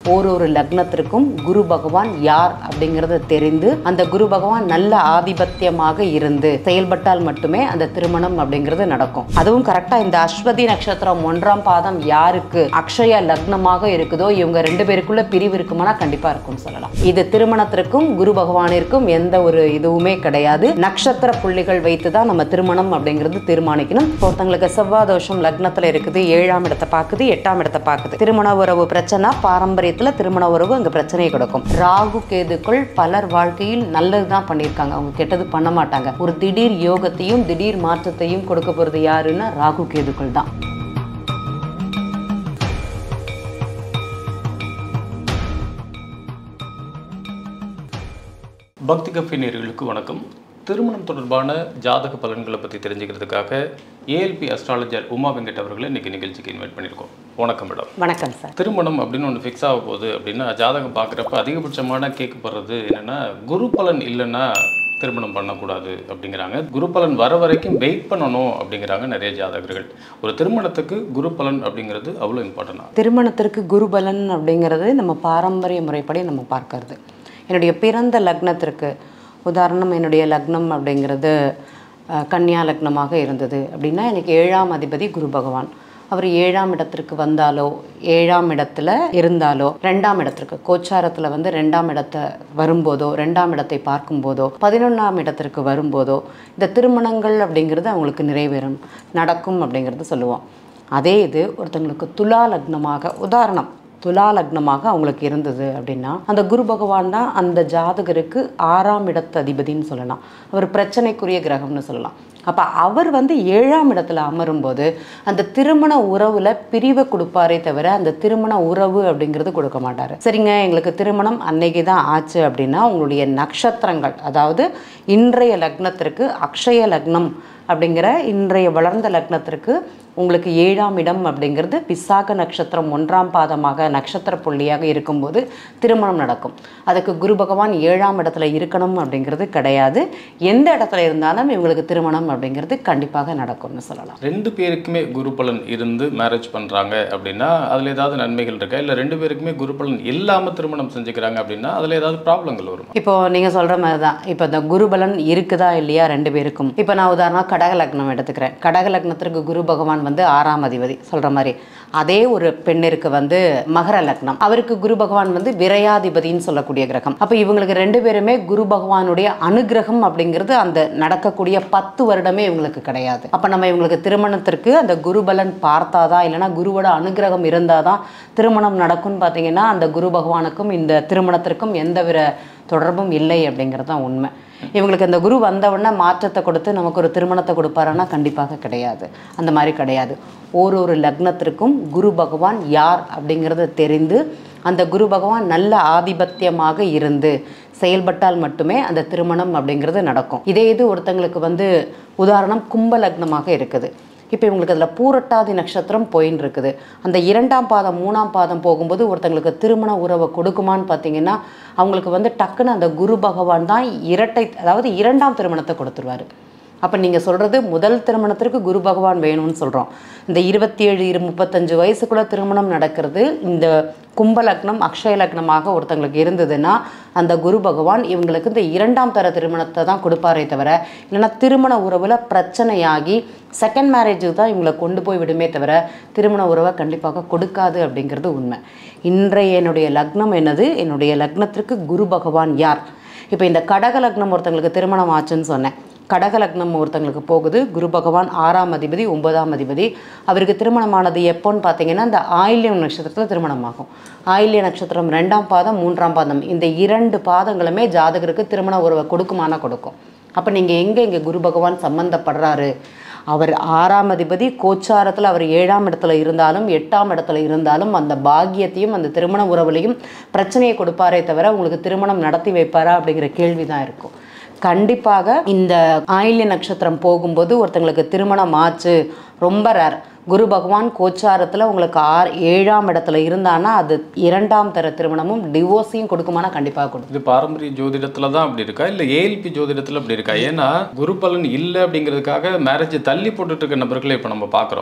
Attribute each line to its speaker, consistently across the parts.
Speaker 1: ஒரு ஒரு லக்னத்திற்கும் குரு பகவான் யார் அப்படிங்கறத தெரிந்து அந்த குரு பகவான் நல்ல ஆதிபத்தியமாக இருந்து செயல்பட்டால் மட்டுமே அந்த திருமணம் அப்படிங்கிறது நடக்கும் அதுவும் கரெக்டா இந்த அஸ்வதி நட்சத்திரம் ஒன்றாம் பாதம் யாருக்கு அக்ஷய லக்னமாக இருக்குதோ இவங்க ரெண்டு பேருக்குள்ள பிரிவு இருக்குமானா கண்டிப்பா இருக்கும்னு சொல்லலாம் இது திருமணத்திற்கும் குரு பகவானிற்கும் எந்த ஒரு இதுவுமே கிடையாது நட்சத்திர புள்ளிகள் வைத்து தான் நம்ம திருமணம் அப்படிங்கிறது தீர்மானிக்கணும் இப்போ ஒருத்தங்களுக்கு செவ்வாய் தோஷம் லக்னத்துல இருக்குது ஏழாம் இடத்தை பார்க்குது எட்டாம் இடத்தை பார்க்குது திருமண உறவு பிரச்சனை பாரம்பரியத்துல திருமண உறவு அங்க பிரச்சனையை கொடுக்கும் ராகு கேதுக்கள் பலர் வாழ்க்கையில் நல்லது தான் பண்ணியிருக்காங்க அவங்க கெட்டது பண்ண மாட்டாங்க ஒரு திடீர் யோகத்தையும் திடீர் மாற்றத்தையும் கொடுக்க போறது யாருன்னா ராகு கேதுக்கள் தான்
Speaker 2: பக்தி கஃபே நேயர்களுக்கு வணக்கம் திருமணம் தொடர்பான ஜாதக பலன்களை பற்றி தெரிஞ்சுக்கிறதுக்காக ஏஎல்பி அஸ்ட்ராலஜர் உமா வெங்கட் அவர்களை இன்னைக்கு நிகழ்ச்சிக்கு இன்வைட் பண்ணியிருக்கோம் வணக்கம் மேடம்
Speaker 1: வணக்கம் சார்
Speaker 2: திருமணம் அப்படின்னு ஒன்று ஃபிக்ஸ் ஆக போகுது அப்படின்னா ஜாதகம் பார்க்குறப்ப அதிகபட்சமான கேட்கப்படுறது என்னென்னா குரு பலன் இல்லைன்னா திருமணம் பண்ணக்கூடாது அப்படிங்கிறாங்க குரு பலன் வர வரைக்கும் வெயிட் பண்ணணும் அப்படிங்கிறாங்க நிறைய ஜாதகர்கள் ஒரு திருமணத்துக்கு குரு பலன் அப்படிங்கிறது அவ்வளோ இம்பார்ட்டன்ட்
Speaker 1: திருமணத்திற்கு குருபலன் அப்படிங்கிறது நம்ம பாரம்பரிய முறைப்படி நம்ம பார்க்கறது என்னுடைய பிறந்த லக்னத்திற்கு உதாரணம் என்னுடைய லக்னம் அப்படிங்கிறது அஹ், கன்னியா லக்னமாக இருந்தது அப்படின்னா எனக்கு ஏழாம் அதிபதி குரு பகவான் அவர் ஏழாம் இடத்திற்கு வந்தாலோ ஏழாம் இடத்துல இருந்தாலோ ரெண்டாம் இடத்திற்கு கோச்சாரத்தில் வந்து ரெண்டாம் இடத்தை வரும்போதோ ரெண்டாம் இடத்தை பார்க்கும்போதோ பதினொன்றாம் இடத்திற்கு வரும்போதோ இந்த திருமணங்கள் அப்படிங்கிறது அவங்களுக்கு நிறைவேறும் நடக்கும் அப்படிங்கிறது சொல்லுவோம் அதே இது ஒருத்தங்களுக்கு துலா லக்னமாக உதாரணம் துலா லக்னமாக அவங்களுக்கு இருந்தது அப்படின்னா அந்த குரு பகவான் தான் அந்த ஜாதகருக்கு ஆறாம் இடத்து அதிபதின்னு சொல்லலாம் அவர் பிரச்சனைக்குரிய கிரகம்னு சொல்லலாம் அப்போ அவர் வந்து ஏழாம் இடத்துல அமரும்போது அந்த திருமண உறவுல பிரிவை கொடுப்பாரே தவிர அந்த திருமண உறவு அப்படிங்கிறது கொடுக்க மாட்டார் சரிங்க எங்களுக்கு திருமணம் அன்னைக்கு தான் ஆச்சு அப்படின்னா உங்களுடைய நட்சத்திரங்கள் அதாவது இன்றைய லக்னத்திற்கு அக்ஷய லக்னம் அப்படிங்கிற இன்றைய வளர்ந்த லக்னத்திற்கு உங்களுக்கு ஏழாம் இடம் அப்படிங்கிறது விசாக நட்சத்திரம் ஒன்றாம் பாதமாக நட்சத்திர புள்ளியாக இருக்கும்போது திருமணம் நடக்கும் அதுக்கு குரு பகவான் ஏழாம் இடத்துல இருக்கணும் அப்படிங்கிறது கிடையாது எந்த இடத்துல இருந்தாலும் இவங்களுக்கு திருமணம் அப்படிங்கிறது கண்டிப்பாக நடக்கும்னு சொல்லலாம்
Speaker 2: ரெண்டு பேருக்குமே குரு பலன் இருந்து மேரேஜ் பண்ணுறாங்க அப்படின்னா அதில் ஏதாவது நன்மைகள் இருக்கா இல்லை ரெண்டு பேருக்குமே குரு பலன் இல்லாமல் திருமணம் செஞ்சுக்கிறாங்க அப்படின்னா அதில் ஏதாவது ப்ராப்ளங்கள் வருமா
Speaker 1: இப்போ நீங்க சொல்ற மாதிரி தான் இப்போ இந்த குருபலன் இருக்குதா இல்லையா ரெண்டு பேருக்கும் இப்போ நான் உதாரணம் கடக லக்னம் எடுத்துக்கிறேன் கடக லக்னத்திற்கு குரு பகவான் வந்து ஆறாம் அதிபதி சொல்ற மாதிரி அதே ஒரு பெண்ணிற்கு வந்து மகர லக்னம் அவருக்கு குரு பகவான் வந்து விரையாதிபதின்னு சொல்லக்கூடிய கிரகம் அப்போ இவங்களுக்கு ரெண்டு பேருமே குரு பகவானுடைய அனுகிரகம் அப்படிங்கிறது அந்த நடக்கக்கூடிய பத்து வருடமே இவங்களுக்கு கிடையாது அப்போ நம்ம இவங்களுக்கு திருமணத்திற்கு அந்த குருபலன் பார்த்தாதான் இல்லைன்னா குருவோட அனுகிரகம் இருந்தாதான் திருமணம் நடக்கும்னு பார்த்தீங்கன்னா அந்த குரு பகவானுக்கும் இந்த திருமணத்திற்கும் எந்தவித தொடர்பும் இல்லை அப்படிங்கிறது தான் உண்மை இவங்களுக்கு இந்த குரு வந்த உடனே மாற்றத்தை கொடுத்து நமக்கு ஒரு திருமணத்தை கொடுப்பாரானா கண்டிப்பாக கிடையாது அந்த மாதிரி கிடையாது ஒரு ஒரு லக்னத்திற்கும் குரு பகவான் யார் அப்படிங்கிறத தெரிந்து அந்த குரு பகவான் நல்ல ஆதிபத்தியமாக இருந்து செயல்பட்டால் மட்டுமே அந்த திருமணம் அப்படிங்கிறது நடக்கும் இதே இது ஒருத்தங்களுக்கு வந்து உதாரணம் கும்ப லக்னமாக இருக்குது இப்போ இவங்களுக்கு அதில் பூரட்டாதி நட்சத்திரம் போயின்னு இருக்குது அந்த இரண்டாம் பாதம் மூணாம் பாதம் போகும்போது ஒருத்தங்களுக்கு திருமண உறவை கொடுக்குமான்னு பார்த்தீங்கன்னா அவங்களுக்கு வந்து டக்குன்னு அந்த குரு பகவான் தான் இரட்டை அதாவது இரண்டாம் திருமணத்தை கொடுத்துருவாரு அப்போ நீங்கள் சொல்கிறது முதல் திருமணத்திற்கு குரு பகவான் வேணும்னு சொல்கிறோம் இந்த இருபத்தி ஏழு இரு முப்பத்தஞ்சு வயசுக்குள்ளே திருமணம் நடக்கிறது இந்த கும்ப லக்னம் அக்ஷய லக்னமாக ஒருத்தங்களுக்கு இருந்ததுன்னா அந்த குரு பகவான் இவங்களுக்கு இந்த இரண்டாம் தர திருமணத்தை தான் கொடுப்பாரே தவிர இல்லைன்னா திருமண உறவில் பிரச்சனையாகி செகண்ட் மேரேஜுக்கு தான் இவங்களை கொண்டு போய் விடுமே தவிர திருமண உறவை கண்டிப்பாக கொடுக்காது அப்படிங்கிறது உண்மை இன்றைய என்னுடைய லக்னம் என்னது என்னுடைய லக்னத்திற்கு குரு பகவான் யார் இப்போ இந்த கடக லக்னம் ஒருத்தங்களுக்கு திருமணம் ஆச்சுன்னு சொன்னேன் கடக லக்னம் ஒருத்தங்களுக்கு போகுது குரு பகவான் ஆறாம் அதிபதி ஒன்பதாம் அதிபதி அவருக்கு திருமணமானது எப்போன்னு பார்த்தீங்கன்னா இந்த ஆயில்யம் நட்சத்திரத்தில் திருமணம் ஆகும் ஆயில்ய நட்சத்திரம் ரெண்டாம் பாதம் மூன்றாம் பாதம் இந்த இரண்டு பாதங்களுமே ஜாதகருக்கு திருமண உறவை கொடுக்குமானா கொடுக்கும் அப்போ நீங்கள் எங்கே இங்கே குரு பகவான் சம்மந்தப்படுறாரு அவர் ஆறாம் அதிபதி கோச்சாரத்தில் அவர் ஏழாம் இடத்துல இருந்தாலும் எட்டாம் இடத்துல இருந்தாலும் அந்த பாக்கியத்தையும் அந்த திருமண உறவுலையும் பிரச்சனையை கொடுப்பாரே தவிர உங்களுக்கு திருமணம் நடத்தி வைப்பாரா அப்படிங்கிற கேள்வி தான் இருக்கும் கண்டிப்பாக இந்த ஆயில்ய நட்சத்திரம் போகும்போது ஒருத்தங்களுக்கு திருமணம் ஆச்சு ரொம்ப ரேர் குரு பகவான் கோச்சாரத்தில் உங்களுக்கு ஆறு ஏழாம் இடத்துல இருந்தானா அது இரண்டாம் தர திருமணமும் டிவோர்ஸையும் கொடுக்குமானா கண்டிப்பாக கொடுக்கும்
Speaker 2: இது பாரம்பரிய ஜோதிடத்துல தான் அப்படி இருக்கா இல்லை ஏஎல்பி ஜோதிடத்துல அப்படி இருக்கா ஏன்னா குரு பலன் இல்லை அப்படிங்கிறதுக்காக மேரேஜ் தள்ளி போட்டுட்டு இருக்க நபர்களை இப்போ நம்ம பார்க்குறோம்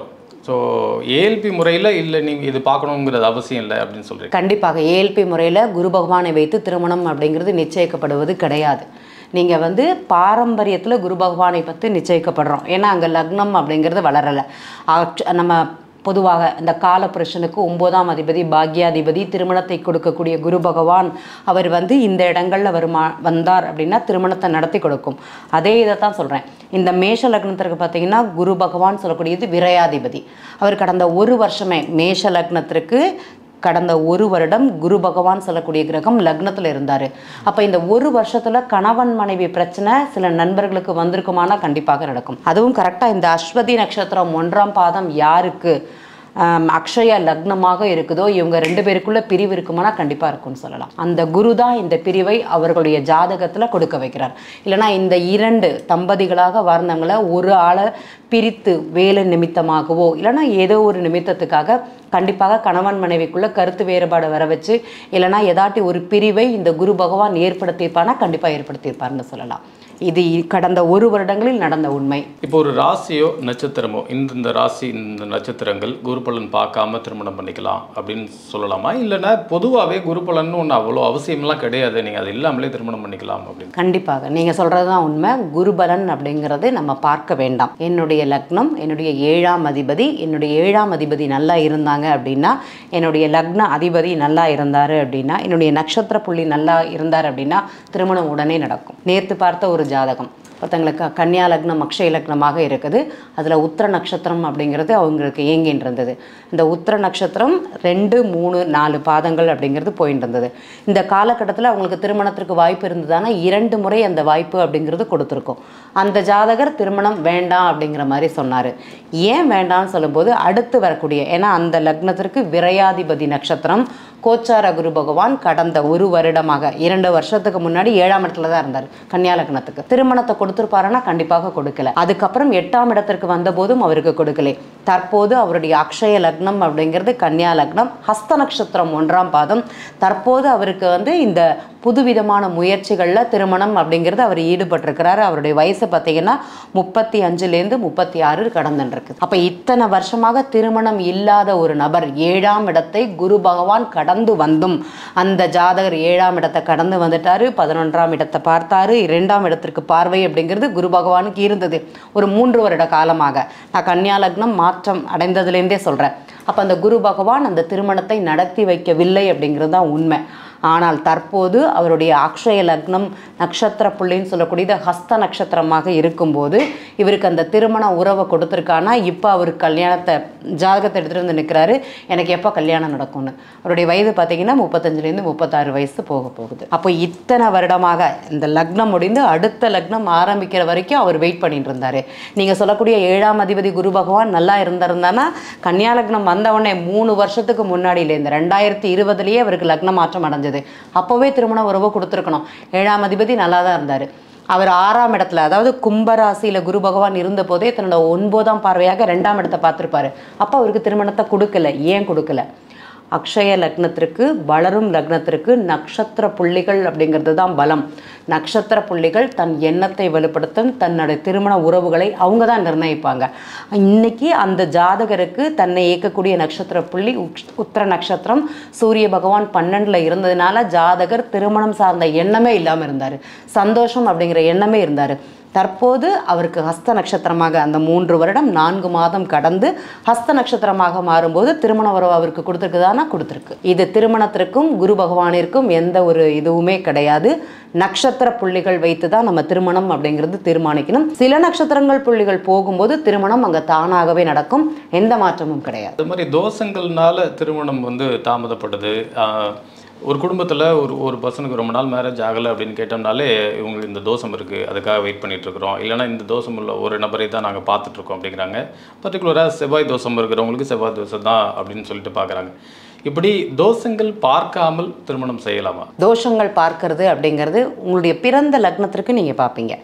Speaker 2: ஸோ ஏஎல்பி முறையில் இல்லை நீங்கள் இது பார்க்கணுங்கிறது அவசியம் இல்லை அப்படின்னு சொல்கிறீங்க
Speaker 1: கண்டிப்பாக ஏஎல்பி முறையில் குரு பகவானை வைத்து திருமணம் அப்படிங்கிறது நிச்சயிக்கப்படுவது கிடையாது நீங்கள் வந்து பாரம்பரியத்தில் குரு பகவானை பற்றி நிச்சயிக்கப்படுறோம் ஏன்னா அங்கே லக்னம் அப்படிங்கிறது வளரலை ஆக்சு- நம்ம பொதுவாக இந்த காலபுருஷனுக்கு ஒன்பதாம் அதிபதி பாக்யாதிபதி திருமணத்தை கொடுக்கக்கூடிய குரு பகவான் அவர் வந்து இந்த இடங்களில் வருமா வந்தார் அப்படின்னா திருமணத்தை நடத்தி கொடுக்கும் அதே இதை தான் சொல்கிறேன் இந்த மேஷ லக்னத்திற்கு பார்த்தீங்கன்னா குரு பகவான் சொல்லக்கூடியது விரையாதிபதி அவர் கடந்த ஒரு வருஷமே மேஷ லக்னத்திற்கு கடந்த ஒரு வருடம் குரு பகவான் சொல்லக்கூடிய கிரகம் லக்னத்தில் இருந்தார் அப்போ இந்த ஒரு வருஷத்தில் கணவன் மனைவி பிரச்சனை சில நண்பர்களுக்கு வந்திருக்குமானா கண்டிப்பாக நடக்கும் அதுவும் கரெக்டாக இந்த அஸ்வதி நட்சத்திரம் ஒன்றாம் பாதம் யாருக்கு ஆம், அக்ஷய லக்னமாக இருக்குதோ இவங்க ரெண்டு பேருக்குள்ள பிரிவு இருக்குமானா கண்டிப்பாக இருக்கும்னு சொல்லலாம் அந்த குரு தான் இந்த பிரிவை அவர்களுடைய ஜாதகத்தில் கொடுக்க வைக்கிறார் இல்லைனா இந்த இரண்டு தம்பதிகளாக வாழ்ந்தவங்கள ஒரு ஆளை பிரித்து வேலை நிமித்தமாகவோ இல்லைனா ஏதோ ஒரு நிமித்தத்துக்காக கண்டிப்பாக கணவன் மனைவிக்குள்ள கருத்து வேறுபாடு வர வச்சு இல்லைனா ஏதாட்டி ஒரு பிரிவை இந்த குரு பகவான் ஏற்படுத்தியிருப்பானா கண்டிப்பாக ஏற்படுத்தியிருப்பார்னு சொல்லலாம் இது இ- கடந்த ஒரு வருடங்களில் நடந்த உண்மை
Speaker 2: இப்போ ஒரு ராசியோ நட்சத்திரமோ இந்தந்த ராசி இந்த நட்சத்திரங்கள் குருபலன் பார்க்காம திருமணம் பண்ணிக்கலாம் அப்படின்னு சொல்லலாமா இல்லைன்னா பொதுவாகவே குருபலன் ஒன்று அவ்வளோ அவசியம்லாம் கிடையாது நீங்கள் அது இல்லாமலே திருமணம் பண்ணிக்கலாம் அப்படின்னு
Speaker 1: கண்டிப்பாக நீங்கள் சொல்கிறது தான் உண்மை குருபலன் அப்படிங்கிறது நம்ம பார்க்க வேண்டாம் என்னுடைய லக்னம் என்னுடைய ஏழாம் அதிபதி என்னுடைய ஏழாம் அதிபதி நல்லா இருந்தாங்க அப்படின்னா என்னுடைய லக்ன அதிபதி நல்லா இருந்தார் அப்படின்னா என்னுடைய நட்சத்திர புள்ளி நல்லா இருந்தார் அப்படின்னா திருமணம் உடனே நடக்கும் நேற்று பார்த்த ஒரு ஜாதகம் ஒருத்தங்களுக்கு கன்னியா லக்னம் அக்ஷய லக்னமாக இருக்குது அதில் உத்திர நட்சத்திரம் அப்படிங்கிறது அவங்களுக்கு இயங்கின்னு இருந்தது இந்த உத்திர நட்சத்திரம் ரெண்டு மூணு நாலு பாதங்கள் அப்படிங்கிறது போயிட்டு இருந்தது இந்த காலகட்டத்தில் அவங்களுக்கு திருமணத்திற்கு வாய்ப்பு இருந்ததானா இரண்டு முறை அந்த வாய்ப்பு அப்படிங்கிறது கொடுத்துருக்கோம் அந்த ஜாதகர் திருமணம் வேண்டாம் அப்படிங்கிற மாதிரி சொன்னார் ஏன் வேண்டாம்னு சொல்லும்போது அடுத்து வரக்கூடிய ஏன்னா அந்த லக்னத்திற்கு விரையாதிபதி நட்சத்திரம் கோச்சார குரு பகவான் கடந்த ஒரு வருடமாக இரண்டு வருஷத்துக்கு முன்னாடி ஏழாம் இடத்துல தான் இருந்தார் கன்னியா லக்னத்துக்கு திருமணத்தை கொடுத்துருப்பாருன்னா கண்டிப்பாக கொடுக்கல அதுக்கப்புறம் எட்டாம் இடத்திற்கு வந்தபோதும் அவருக்கு கொடுக்கல தற்போது அவருடைய அக்ஷய லக்னம் அப்படிங்கிறது கன்னியா லக்னம் ஹஸ்த நட்சத்திரம் ஒன்றாம் பாதம் தற்போது அவருக்கு வந்து இந்த புதுவிதமான முயற்சிகளில் திருமணம் அப்படிங்கிறது அவர் ஈடுபட்டிருக்கிறாரு அவருடைய வயசு பார்த்தீங்கன்னா முப்பத்தி அஞ்சுலேருந்து முப்பத்தி ஆறு கடந்துருக்கு அப்போ இத்தனை வருஷமாக திருமணம் இல்லாத ஒரு நபர் ஏழாம் இடத்தை குரு பகவான் கடந்து வந்தும் அந்த ஜாதகர் ஏழாம் இடத்தை கடந்து வந்துட்டாரு பதினொன்றாம் இடத்தை பார்த்தாரு இரண்டாம் இடத்திற்கு பார்வை அப்படிங்கிறது குரு பகவானுக்கு இருந்தது ஒரு மூன்று வருட காலமாக நான் கன்னியா லக்னம் மாற்றம் அடைந்ததுலேருந்தே சொல்கிறேன் அப்போ அந்த குரு பகவான் அந்த திருமணத்தை நடத்தி வைக்கவில்லை அப்படிங்கிறது தான் உண்மை ஆனால் தற்போது அவருடைய அக்ஷய லக்னம் நட்சத்திர புள்ளின்னு சொல்லக்கூடியது ஹஸ்த நட்சத்திரமாக இருக்கும்போது இவருக்கு அந்த திருமண உறவை கொடுத்துருக்கானா இப்போ அவர் கல்யாணத்தை ஜாதகத்தை எடுத்துகிட்டு வந்து நிற்கிறாரு எனக்கு எப்போ கல்யாணம் நடக்கும்னு அவருடைய வயது பார்த்தீங்கன்னா முப்பத்தஞ்சுலேருந்து முப்பத்தாறு வயசு போக போகுது அப்போ இத்தனை வருடமாக இந்த லக்னம் முடிந்து அடுத்த லக்னம் ஆரம்பிக்கிற வரைக்கும் அவர் வெயிட் பண்ணிட்டு இருந்தார் நீங்கள் சொல்லக்கூடிய ஏழாம் அதிபதி குரு பகவான் நல்லா இருந்திருந்தானா கன்னியா லக்னம் வந்த உடனே மூணு வருஷத்துக்கு முன்னாடியில இந்த ரெண்டாயிரத்தி இருபதுலேயே அவருக்கு லக்ன மாற்றம் அடைஞ்சது அப்போவே திருமண உறவு கொடுத்துருக்கணும் ஏழாம் அதிபதி நல்லா தான் இருந்தார் அவர் ஆறாம் இடத்துல அதாவது கும்பராசியில குரு பகவான் இருந்த போதே தன்னோட ஒன்பதாம் பார்வையாக ரெண்டாம் இடத்தை பார்த்துருப்பாரு அப்போ அவருக்கு திருமணத்தை கொடுக்கல ஏன் கொடுக்கல அக்ஷய லக்னத்திற்கு வளரும் லக்னத்திற்கு நட்சத்திர புள்ளிகள் அப்படிங்கிறது தான் பலம் நட்சத்திர புள்ளிகள் தன் எண்ணத்தை வலுப்படுத்தும் தன்னுடைய திருமண உறவுகளை அவங்க தான் நிர்ணயிப்பாங்க இன்னைக்கு அந்த ஜாதகருக்கு தன்னை இயக்கக்கூடிய நட்சத்திர புள்ளி உக்- உத்திர நட்சத்திரம் சூரிய பகவான் பன்னெண்டில் இருந்ததுனால ஜாதகர் திருமணம் சார்ந்த எண்ணமே இல்லாமல் இருந்தார் சந்தோஷம் அப்படிங்கிற எண்ணமே இருந்தார் தற்போது அவருக்கு ஹஸ்த நட்சத்திரமாக அந்த மூன்று வருடம் நான்கு மாதம் கடந்து ஹஸ்த நட்சத்திரமாக மாறும்போது திருமண உறவு அவருக்கு கொடுத்துருக்குதானா கொடுத்துருக்கு இது திருமணத்திற்கும் குரு பகவானிற்கும் எந்த ஒரு இதுவுமே கிடையாது நட்சத்திர புள்ளிகள் வைத்து தான் நம்ம திருமணம் அப்படிங்கிறது தீர்மானிக்கணும் சில நட்சத்திரங்கள் புள்ளிகள் போகும்போது திருமணம் அங்கே தானாகவே நடக்கும் எந்த மாற்றமும் கிடையாது
Speaker 2: அது மாதிரி தோஷங்கள்னால திருமணம் வந்து தாமதப்படுது ஆஹ், ஒரு குடும்பத்தில் ஒரு ஒரு பர்சனுக்கு ரொம்ப நாள் மேரேஜ் ஆகலை அப்படின்னு கேட்டோம்னாலே இவங்களுக்கு இந்த தோஷம் இருக்குது அதுக்காக வெயிட் பண்ணிட்டு இருக்கிறோம் இல்லைன்னா இந்த தோஷம் உள்ள ஒரு நபரை தான் நாங்கள் பார்த்துட்ருக்கோம் அப்படிங்கிறாங்க பர்டிகுலராக செவ்வாய் தோஷம் இருக்கிறவங்களுக்கு செவ்வாய் தோஷம் தான் அப்படின்னு சொல்லிட்டு பார்க்குறாங்க இப்படி தோஷங்கள் பார்க்காமல் திருமணம் செய்யலாமா
Speaker 1: தோஷங்கள் பார்க்கறது அப்படிங்கிறது உங்களுடைய பிறந்த லக்னத்திற்கு நீங்கள் பார்ப்பீங்க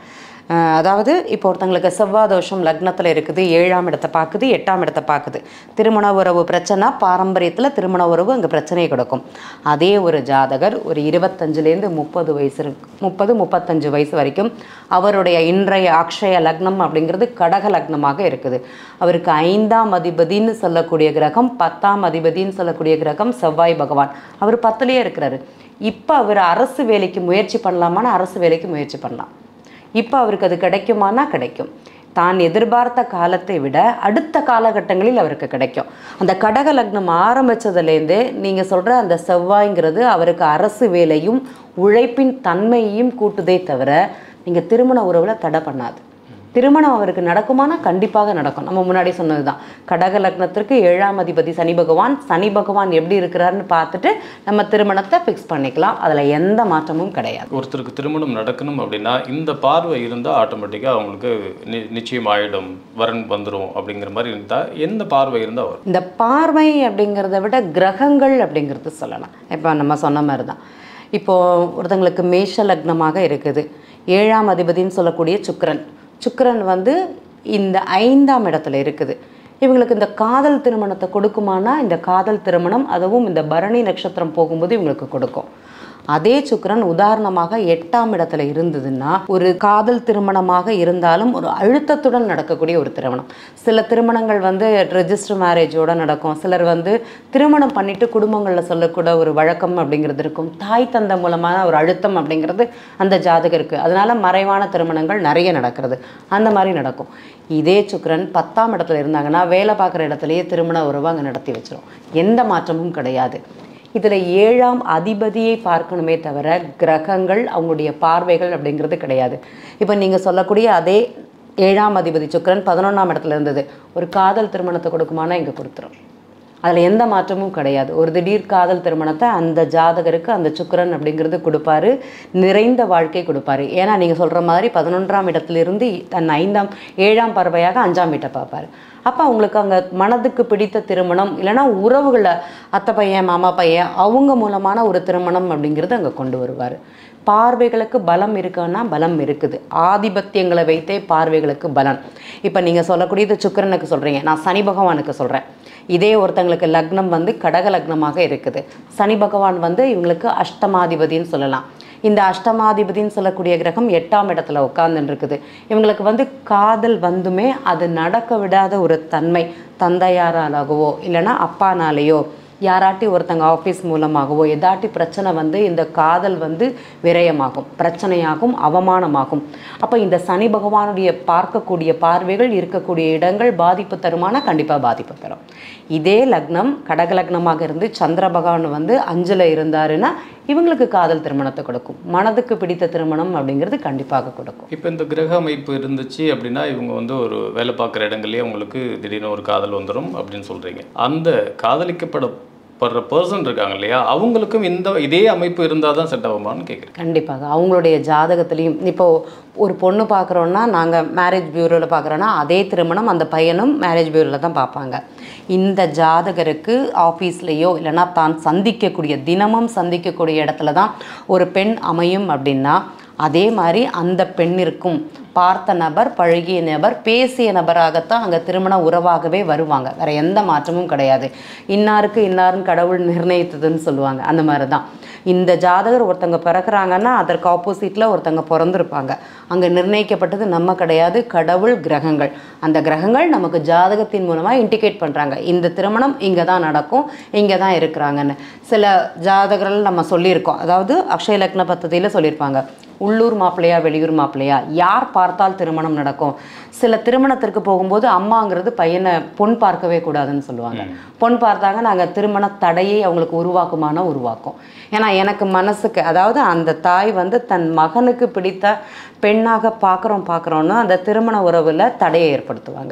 Speaker 1: அஹ் அதாவது இப்போ ஒருத்தங்களுக்கு செவ்வாய் தோஷம் லக்னத்தில் இருக்குது ஏழாம் இடத்தை பார்க்குது எட்டாம் இடத்தை பார்க்குது திருமண உறவு பிரச்சனை பாரம்பரியத்தில் திருமண உறவு அங்கே பிரச்சனையை கொடுக்கும் அதே ஒரு ஜாதகர் ஒரு இருபத்தஞ்சுலேருந்து முப்பது வயசு இருக்கு முப்பது முப்பத்தஞ்சு வயசு வரைக்கும் அவருடைய இன்றைய அக்ஷய லக்னம் அப்படிங்கிறது கடக லக்னமாக இருக்குது அவருக்கு ஐந்தாம் அதிபதின்னு சொல்லக்கூடிய கிரகம் பத்தாம் அதிபதின்னு சொல்லக்கூடிய கிரகம் செவ்வாய் பகவான் அவர் பத்துலேயே இருக்கிறாரு இப்போ அவர் அரசு வேலைக்கு முயற்சி பண்ணலாமான்னா அரசு வேலைக்கு முயற்சி பண்ணலாம் இப்போ அவருக்கு அது கிடைக்குமானா கிடைக்கும் தான் எதிர்பார்த்த காலத்தை விட அடுத்த காலகட்டங்களில் அவருக்கு கிடைக்கும் அந்த கடக லக்னம் ஆரம்பித்ததுலேருந்தே நீங்கள் சொல்கிற அந்த செவ்வாய்ங்கிறது அவருக்கு அரசு வேலையும் உழைப்பின் தன்மையையும் கூட்டுதே தவிர நீங்கள் திருமண உறவில் தடை பண்ணாது திருமணம் அவருக்கு நடக்குமானா கண்டிப்பாக நடக்கும் நம்ம முன்னாடி சொன்னது தான் கடக லக்னத்திற்கு ஏழாம் அதிபதி சனி பகவான் சனி பகவான் எப்படி இருக்கிறாருன்னு பார்த்துட்டு நம்ம திருமணத்தை ஃபிக்ஸ் பண்ணிக்கலாம் அதில் எந்த மாற்றமும் கிடையாது
Speaker 2: ஒருத்தருக்கு திருமணம் நடக்கணும் அப்படின்னா இந்த பார்வை இருந்தால் ஆட்டோமேட்டிக்காக அவங்களுக்கு நி நிச்சயம் ஆயிடும் வரன் வந்துடும் அப்படிங்கிற மாதிரி இருந்தால் எந்த பார்வை இருந்தால் வரும்
Speaker 1: இந்த பார்வை அப்படிங்கிறத விட கிரகங்கள் அப்படிங்கிறது சொல்லலாம் இப்போ நம்ம சொன்ன மாதிரி தான் இப்போது ஒருத்தங்களுக்கு மேஷ லக்னமாக இருக்குது ஏழாம் அதிபதின்னு சொல்லக்கூடிய சுக்கிரன் சுக்கிரன் வந்து இந்த ஐந்தாம் இடத்துல இருக்குது இவங்களுக்கு இந்த காதல் திருமணத்தை கொடுக்குமானா இந்த காதல் திருமணம் அதுவும் இந்த பரணி நட்சத்திரம் போகும்போது இவங்களுக்கு கொடுக்கும் அதே சுக்கிரன் உதாரணமாக எட்டாம் இடத்துல இருந்ததுன்னா ஒரு காதல் திருமணமாக இருந்தாலும் ஒரு அழுத்தத்துடன் நடக்கக்கூடிய ஒரு திருமணம் சில திருமணங்கள் வந்து ரெஜிஸ்டர் மேரேஜோட நடக்கும் சிலர் வந்து திருமணம் பண்ணிட்டு குடும்பங்களில் சொல்லக்கூட ஒரு வழக்கம் அப்படிங்கிறது இருக்கும் தாய் தந்தை மூலமான ஒரு அழுத்தம் அப்படிங்கிறது அந்த ஜாதகருக்கு அதனால மறைவான திருமணங்கள் நிறைய நடக்கிறது அந்த மாதிரி நடக்கும் இதே சுக்கிரன் பத்தாம் இடத்துல இருந்தாங்கன்னா வேலை பார்க்குற இடத்துலயே திருமண உறவு அங்கே நடத்தி வச்சிரும் எந்த மாற்றமும் கிடையாது இதில் ஏழாம் அதிபதியை பார்க்கணுமே தவிர கிரகங்கள் அவங்களுடைய பார்வைகள் அப்படிங்கிறது கிடையாது இப்போ நீங்கள் சொல்லக்கூடிய அதே ஏழாம் அதிபதி சுக்கிரன் பதினொன்றாம் இடத்துல இருந்தது ஒரு காதல் திருமணத்தை கொடுக்குமானா இங்கே கொடுத்துரும் அதில் எந்த மாற்றமும் கிடையாது ஒரு திடீர் காதல் திருமணத்தை அந்த ஜாதகருக்கு அந்த சுக்கிரன் அப்படிங்கிறது கொடுப்பாரு நிறைந்த வாழ்க்கை கொடுப்பாரு ஏன்னா நீங்கள் சொல்கிற மாதிரி பதினொன்றாம் இடத்திலிருந்து தன் ஐந்தாம் ஏழாம் பறவையாக அஞ்சாம் வீட்டை பார்ப்பாரு அப்போ அவங்களுக்கு அங்கே மனதுக்கு பிடித்த திருமணம் இல்லைன்னா உறவுகளை அத்தை பையன் மாமா பையன் அவங்க மூலமான ஒரு திருமணம் அப்படிங்கிறது அங்கே கொண்டு வருவார் பார்வைகளுக்கு பலம் இருக்குன்னா பலம் இருக்குது ஆதிபத்தியங்களை வைத்தே பார்வைகளுக்கு பலன் இப்போ நீங்கள் சொல்லக்கூடியது சுக்கிரனுக்கு சொல்கிறீங்க நான் சனி பகவானுக்கு சொல்கிறேன் இதே ஒருத்தங்களுக்கு லக்னம் வந்து கடக லக்னமாக இருக்குது சனி பகவான் வந்து இவங்களுக்கு அஷ்டமாதிபதின்னு சொல்லலாம் இந்த அஷ்டமாதிபதின்னு சொல்லக்கூடிய கிரகம் எட்டாம் இடத்துல உட்கார்ந்துன்னு இருக்குது இவங்களுக்கு வந்து காதல் வந்துமே அது நடக்க விடாத ஒரு தன்மை தந்தையாராலாகவோ இல்லைன்னா அப்பானாலேயோ யாராட்டி ஒருத்தங்க ஆஃபீஸ் மூலமாகவோ எதாட்டி பிரச்சனை வந்து இந்த காதல் வந்து விரயமாகும் பிரச்சனையாகும் அவமானமாகும் அப்போ இந்த சனி பகவானுடைய பார்க்கக்கூடிய பார்வைகள் இருக்கக்கூடிய இடங்கள் பாதிப்பு தருமானா கண்டிப்பாக பாதிப்பு தரும் இதே லக்னம் கடக லக்னமாக இருந்து சந்திர பகவான் வந்து அஞ்சில் இருந்தாருன்னா இவங்களுக்கு காதல் திருமணத்தை கொடுக்கும் மனதுக்கு பிடித்த திருமணம் அப்படிங்கிறது கண்டிப்பாக கொடுக்கும்
Speaker 2: இப்போ இந்த கிரக அமைப்பு இருந்துச்சு அப்படின்னா இவங்க வந்து ஒரு வேலை பார்க்குற இடங்கள்லயே அவங்களுக்கு திடீர்னு ஒரு காதல் வந்துடும் அப்படின்னு சொல்கிறீங்க அந்த காதலிக்கப்பட படுற பர்சன் இருக்காங்க இல்லையா அவங்களுக்கும் இந்த இதே அமைப்பு இருந்தால் தான் செட் ஆகுமான்னு கேட்குறேன்
Speaker 1: கண்டிப்பாக அவங்களுடைய ஜாதகத்துலேயும் இப்போது ஒரு பொண்ணு பார்க்குறோன்னா நாங்கள் மேரேஜ் பியூரோவில் பார்க்குறோன்னா அதே திருமணம் அந்த பையனும் மேரேஜ் பியூரோவில் தான் பார்ப்பாங்க இந்த ஜாதகருக்கு ஆஃபீஸ்லேயோ இல்லைன்னா தான் சந்திக்கக்கூடிய தினமும் சந்திக்கக்கூடிய இடத்துல தான் ஒரு பெண் அமையும் அப்படின்னா அதே மாதிரி அந்த பெண்ணிற்கும் பார்த்த நபர் பழகிய நபர் பேசிய நபராகத்தான் அங்கே திருமண உறவாகவே வருவாங்க வேற எந்த மாற்றமும் கிடையாது இன்னாருக்கு இன்னாருன்னு கடவுள் நிர்ணயித்ததுன்னு சொல்லுவாங்க அந்த மாதிரி தான் இந்த ஜாதகர் ஒருத்தங்க பிறக்குறாங்கன்னா அதற்கு ஆப்போசிட்டில் ஒருத்தங்க பிறந்திருப்பாங்க அங்கே நிர்ணயிக்கப்பட்டது நம்ம கிடையாது கடவுள் கிரகங்கள் அந்த கிரகங்கள் நமக்கு ஜாதகத்தின் மூலமாக இண்டிகேட் பண்ணுறாங்க இந்த திருமணம் இங்கே தான் நடக்கும் இங்கே தான் இருக்கிறாங்கன்னு சில ஜாதகர்கள் நம்ம சொல்லியிருக்கோம் அதாவது அக்ஷய லக்ன பத்ததியில் சொல்லியிருப்பாங்க உள்ளூர் மாப்பிள்ளையா வெளியூர் மாப்பிள்ளையா யார் பார்த்தால் திருமணம் நடக்கும் சில திருமணத்திற்கு போகும்போது அம்மாங்கிறது பையனை பொன் பார்க்கவே கூடாதுன்னு சொல்லுவாங்க பொன் பார்த்தாங்க நாங்கள் திருமண தடையை அவங்களுக்கு உருவாக்குமானா உருவாக்கும் ஏன்னா எனக்கு மனசுக்கு அதாவது அந்த தாய் வந்து தன் மகனுக்கு பிடித்த பெண்ணாக பார்க்குறோம் பார்க்குறோன்னா அந்த திருமண உறவில் தடையை ஏற்படுத்துவாங்க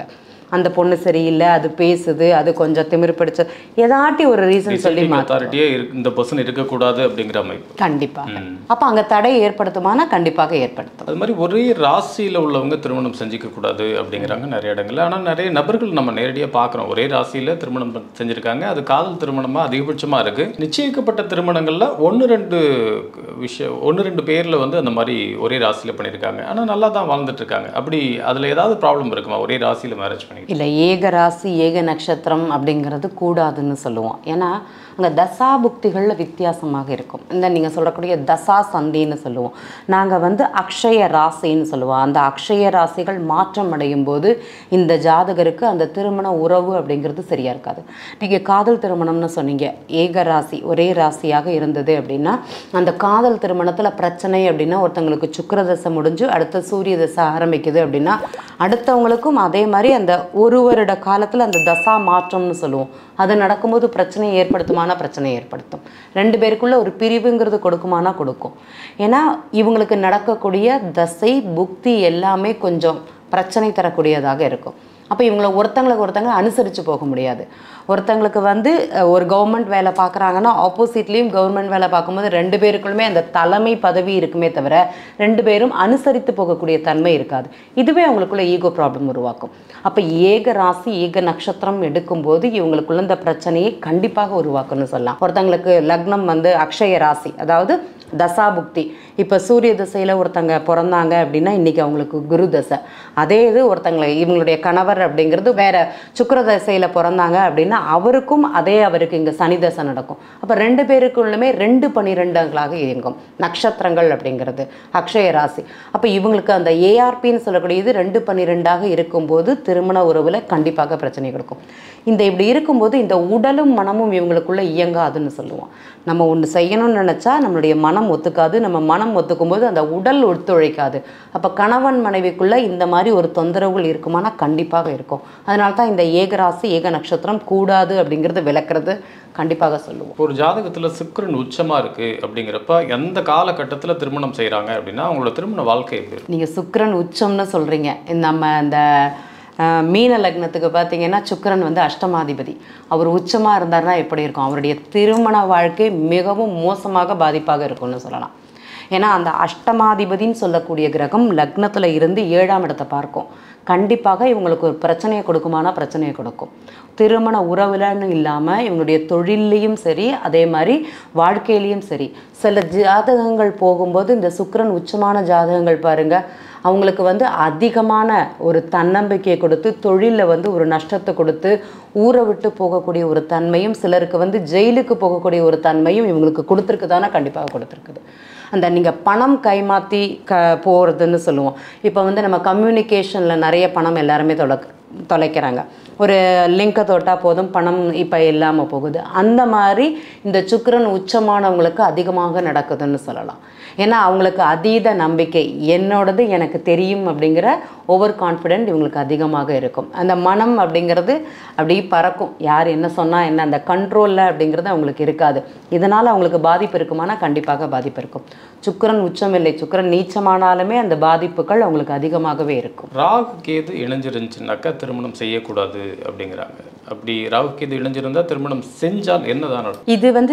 Speaker 1: அந்த பொண்ணு சரியில்லை அது பேசுது அது கொஞ்சம் திமிரு பிடிச்ச ஏதாட்டி ஒரு ரீசன் சொல்லி
Speaker 2: டிசைடிங்
Speaker 1: மா
Speaker 2: அத்தாரிட்டியே இந்த பர்சன் இருக்கக்கூடாது அப்படிங்கிற அமைப்பு
Speaker 1: கண்டிப்பாக அப்போ அங்கே தடை ஏற்படுத்துமானா கண்டிப்பாக ஏற்படுத்தும்
Speaker 2: அது மாதிரி ஒரே ராசியில் உள்ளவங்க திருமணம் செஞ்சுக்க கூடாது அப்படிங்கிறாங்க நிறைய இடங்கள்ல ஆனால் நிறைய நபர்கள் நம்ம நேரடியாக பார்க்குறோம் ஒரே ராசியில் திருமணம் பண்- செஞ்சிருக்காங்க அது காதல் திருமணமாக அதிகபட்சமாக இருக்குது நிச்சயிக்கப்பட்ட திருமணங்களில் ஒன்று ரெண்டு விஷயம் ஒன்று ரெண்டு பேரில் வந்து அந்த மாதிரி ஒரே ராசியில் பண்ணியிருக்காங்க ஆனால் நல்லா தான் வாழ்ந்துட்டு இருக்காங்க அப்படி அதில் ஏதாவது ப்ராப்ளம் இருக்குமா ஒரே ராசியில் மேரேஜ் பண்ணி
Speaker 1: இல்லை ஏக ராசி ஏக நட்சத்திரம் அப்படிங்கிறது கூடாதுன்னு சொல்லுவோம் ஏன்னா அங்கே தசா புக்திகளில் வித்தியாசமாக இருக்கும் இந்த நீங்கள் சொல்லக்கூடிய தசா சந்தின்னு சொல்லுவோம் நாங்கள் வந்து அக்ஷய ராசின்னு சொல்லுவோம் அந்த அக்ஷய ராசிகள் மாற்றம் அடையும் போது இந்த ஜாதகருக்கு அந்த திருமண உறவு அப்படிங்கிறது சரியாக இருக்காது நீங்கள் காதல் திருமணம்னு சொன்னீங்க ஏக ராசி ஒரே ராசியாக இருந்தது அப்படின்னா அந்த காதல் திருமணத்தில் பிரச்சனை அப்படின்னா ஒருத்தங்களுக்கு சுக்கிர தசை முடிஞ்சு அடுத்த சூரிய தசை ஆரம்பிக்குது அப்படின்னா அடுத்தவங்களுக்கும் அதே மாதிரி அந்த ஒரு வருட காலத்தில் அந்த தசா மாற்றம்னு சொல்லுவோம் அது நடக்கும்போது பிரச்சனையை ஏற்படுத்துமானா பிரச்சனையை ஏற்படுத்தும் ரெண்டு பேருக்குள்ள ஒரு பிரிவுங்கிறது கொடுக்குமானா கொடுக்கும் ஏன்னா இவங்களுக்கு நடக்கக்கூடிய தசை புக்தி எல்லாமே கொஞ்சம் பிரச்சனை தரக்கூடியதாக இருக்கும் அப்போ இவங்களை ஒருத்தங்களுக்கு ஒருத்தங்க அனுசரித்து போக முடியாது ஒருத்தங்களுக்கு வந்து அஹ், ஒரு கவர்மெண்ட் வேலை பார்க்குறாங்கன்னா ஆப்போசிட்லேயும் கவர்மெண்ட் வேலை பார்க்கும்போது ரெண்டு பேருக்குள்ளுமே அந்த தலைமை பதவி இருக்குமே தவிர ரெண்டு பேரும் அனுசரித்து போகக்கூடிய தன்மை இருக்காது இதுவே அவங்களுக்குள்ள ஈகோ ப்ராப்ளம் உருவாக்கும் அப்போ ஏக ராசி ஏக நட்சத்திரம் எடுக்கும்போது இவங்களுக்குள்ள இந்த பிரச்சனையை கண்டிப்பாக உருவாக்கும்னு சொல்லலாம் ஒருத்தங்களுக்கு லக்னம் வந்து அக்ஷய ராசி அதாவது தசாபுக்தி இப்போ சூரிய திசையில் ஒருத்தங்க பிறந்தாங்க அப்படின்னா இன்றைக்கி அவங்களுக்கு குரு தசை அதே இது ஒருத்தங்களை இவங்களுடைய கணவர் அப்படிங்கிறது வேற சுக்கிர தசையில் பிறந்தாங்க அப்படின்னா அவருக்கும் அதே அவருக்கு இங்கே சனி தசை நடக்கும் அப்போ ரெண்டு பேருக்குள்ளுமே ரெண்டு பனிரெண்டுகளாக இயங்கும் நட்சத்திரங்கள் அப்படிங்கிறது அக்ஷய ராசி அப்போ இவங்களுக்கு அந்த ஏஆர்பின்னு சொல்லக்கூடியது ரெண்டு பன்னிரெண்டாக இருக்கும்போது திருமண உறவில் கண்டிப்பாக பிரச்சனை கொடுக்கும் இந்த இப்படி இருக்கும்போது இந்த உடலும் மனமும் இவங்களுக்குள்ள இயங்காதுன்னு சொல்லுவோம் நம்ம ஒன்று செய்யணும்னு நினச்சா நம்மளுடைய மனம் ஒத்துக்காது நம்ம மனம் ஒத்துக்கும்போது அந்த உடல் ஒத்துழைக்காது அப்போ கணவன் மனைவிக்குள்ள இந்த மாதிரி ஒரு தொந்தரவுகள் இருக்குமானா கண்டிப்பாக இருக்கும் அதனால தான் இந்த ஏகராசி ஏக நட்சத்திரம் கூடாது அப்படிங்கிறது விளக்குறது கண்டிப்பாக சொல்லுவோம்
Speaker 2: ஒரு ஜாதகத்தில் சுக்கிரன் உச்சமாக இருக்குது அப்படிங்கிறப்ப எந்த காலகட்டத்தில் திருமணம் செய்கிறாங்க அப்படின்னா அவங்களோட திருமண வாழ்க்கை எப்படி இருக்கும்?
Speaker 1: நீங்கள் சுக்கிரன் உச்சம்னு சொல்கிறீங்க நம்ம இந்த அஹ், மீன லக்னத்துக்கு பார்த்தீங்கன்னா சுக்கிரன் வந்து அஷ்டமாதிபதி அவர் உச்சமாக இருந்தாருன்னா எப்படி இருக்கும் அவருடைய திருமண வாழ்க்கை மிகவும் மோசமாக பாதிப்பாக இருக்கும்னு சொல்லலாம் ஏன்னா அந்த அஷ்டமாதிபதின்னு சொல்லக்கூடிய கிரகம் லக்னத்தில் இருந்து ஏழாம் இடத்தை பார்க்கும் கண்டிப்பாக இவங்களுக்கு ஒரு பிரச்சனையை கொடுக்குமானா பிரச்சனையை கொடுக்கும் திருமண உறவுலன்னு இல்லாமல் இவங்களுடைய தொழில்லையும் சரி அதே மாதிரி வாழ்க்கையிலையும் சரி சில ஜாதகங்கள் போகும்போது இந்த சுக்கிரன் உச்சமான ஜாதகங்கள் பாருங்கள் அவங்களுக்கு வந்து அதிகமான ஒரு தன்னம்பிக்கையை கொடுத்து தொழிலில் வந்து ஒரு நஷ்டத்தை கொடுத்து ஊரை விட்டு போகக்கூடிய ஒரு தன்மையும் சிலருக்கு வந்து ஜெயிலுக்கு போகக்கூடிய ஒரு தன்மையும் இவங்களுக்கு கொடுத்துருக்கு தானே கண்டிப்பாக கொடுத்துருக்குது அந்த நீங்கள் பணம் கைமாற்றி க போகிறதுன்னு சொல்லுவோம் இப்போ வந்து நம்ம கம்யூனிகேஷனில் நிறைய பணம் எல்லாருமே தொலைக் தொலைக்கிறாங்க ஒரு லிங்கை தொட்டால் போதும் பணம் இப்போ இல்லாமல் போகுது அந்த மாதிரி இந்த சுக்கிரன் உச்சமானவங்களுக்கு அதிகமாக நடக்குதுன்னு சொல்லலாம் ஏன்னா அவங்களுக்கு அதீத நம்பிக்கை என்னோடது எனக்கு தெரியும் அப்படிங்கிற ஓவர் கான்ஃபிடென்ட் இவங்களுக்கு அதிகமாக இருக்கும் அந்த மனம் அப்படிங்கிறது அப்படி பறக்கும் யார் என்ன சொன்னால் என்ன அந்த கண்ட்ரோலில் அப்படிங்கிறது அவங்களுக்கு இருக்காது இதனால் அவங்களுக்கு பாதிப்பு இருக்குமானா கண்டிப்பாக பாதிப்பு இருக்கும் சுக்கிரன் உச்சம் இல்லை சுக்கிரன் நீச்சமானாலுமே அந்த பாதிப்புகள் அவங்களுக்கு அதிகமாகவே இருக்கும்
Speaker 2: ராகு கேது இணைஞ்சிருந்துச்சுனாக்கா திருமணம் செய்யக்கூடாது அப்படிங்கிறாங்க அப்படி ராகு கேது இணைஞ்சிருந்தா திருமணம் செஞ்சால் என்னதான் நடக்கும்
Speaker 1: இது வந்து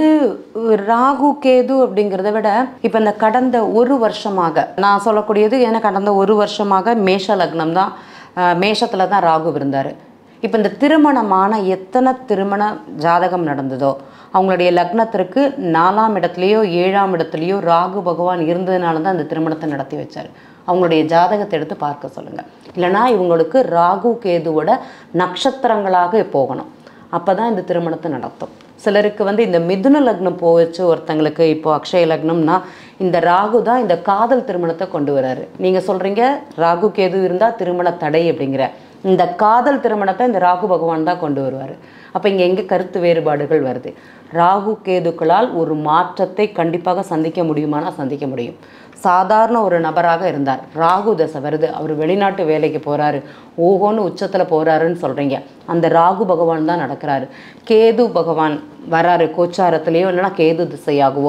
Speaker 1: ராகு கேது அப்படிங்கிறத விட இப்போ இந்த கடந்த ஒரு வருஷமாக நான் சொல்லக்கூடியது ஏன்னா கடந்த ஒரு வருஷமாக மேஷ லக்னம் தான் மேஷத்தில் தான் ராகு இருந்தார் இப்போ இந்த திருமணமான எத்தனை திருமண ஜாதகம் நடந்ததோ அவங்களுடைய லக்னத்திற்கு நாலாம் இடத்துலையோ ஏழாம் இடத்துலையோ ராகு பகவான் இருந்ததுனால தான் அந்த திருமணத்தை நடத்தி வச்சார் அவங்களுடைய ஜாதகத்தை எடுத்து பார்க்க சொல்லுங்கள் இல்லைனா இவங்களுக்கு ராகு கேதுவோட நட்சத்திரங்களாக போகணும் அப்போ தான் இந்த திருமணத்தை நடத்தும் சிலருக்கு வந்து இந்த மிதுன லக்னம் போச்சு ஒருத்தங்களுக்கு இப்போ அக்ஷய லக்னம்னா இந்த ராகு தான் இந்த காதல் திருமணத்தை கொண்டு வராரு நீங்கள் சொல்கிறீங்க ராகு கேது இருந்தால் திருமண தடை அப்படிங்கிற இந்த காதல் திருமணத்தை இந்த ராகு பகவான் தான் கொண்டு வருவார் அப்போ இங்கே எங்கே கருத்து வேறுபாடுகள் வருது ராகு கேதுக்களால் ஒரு மாற்றத்தை கண்டிப்பாக சந்திக்க முடியுமானா சந்திக்க முடியும் சாதாரண ஒரு நபராக இருந்தார் ராகு தசை வருது அவர் வெளிநாட்டு வேலைக்கு போகிறாரு ஓஹோன்னு உச்சத்தில் போகிறாருன்னு சொல்கிறீங்க அந்த ராகு பகவான் தான் நடக்கிறாரு கேது பகவான் வராரு கோச்சாரத்திலேயோ இல்லைன்னா கேது திசையாகவோ